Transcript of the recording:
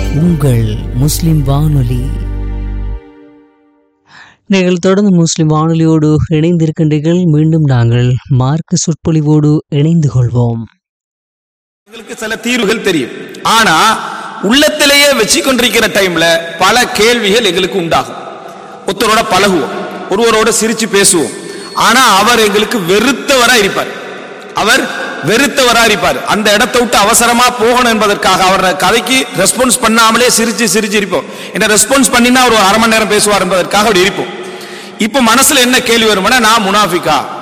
உங்கள் முஸ்லிம் வானொலி நீங்கள் தொடர்ந்து முஸ்லிம் வானொலியோடு இணைந்திருக்கின்றீர்கள் மீண்டும் நாங்கள் மார்க்க சொற்பொழிவோடு இணைந்து கொள்வோம் எங்களுக்கு சில தீர்வுகள் தெரியும் ஆனா உள்ளத்திலேயே வச்சு கொண்டிருக்கிற டைம்ல பல கேள்விகள் எங்களுக்கு உண்டாகும் ஒருத்தரோட பழகுவோம் ஒருவரோட சிரிச்சு பேசுவோம் ஆனா அவர் எங்களுக்கு வெறுத்தவரா இருப்பார் அவர் வெறுத்தவரா இருப்பார் அந்த இடத்தை விட்டு அவசரமா போகணும் என்பதற்காக அவர் கதைக்கு ரெஸ்பான்ஸ் பண்ணாமலே சிரிச்சு சிரிச்சு இருப்போம் என்ன ரெஸ்பான்ஸ் பண்ணினா ஒரு அரை மணி நேரம் பேசுவார் என்பதற்காக அப்படி இருப்போம் இப்ப மனசுல என்ன கேள்வி வருமானா நான் முனாஃபிகா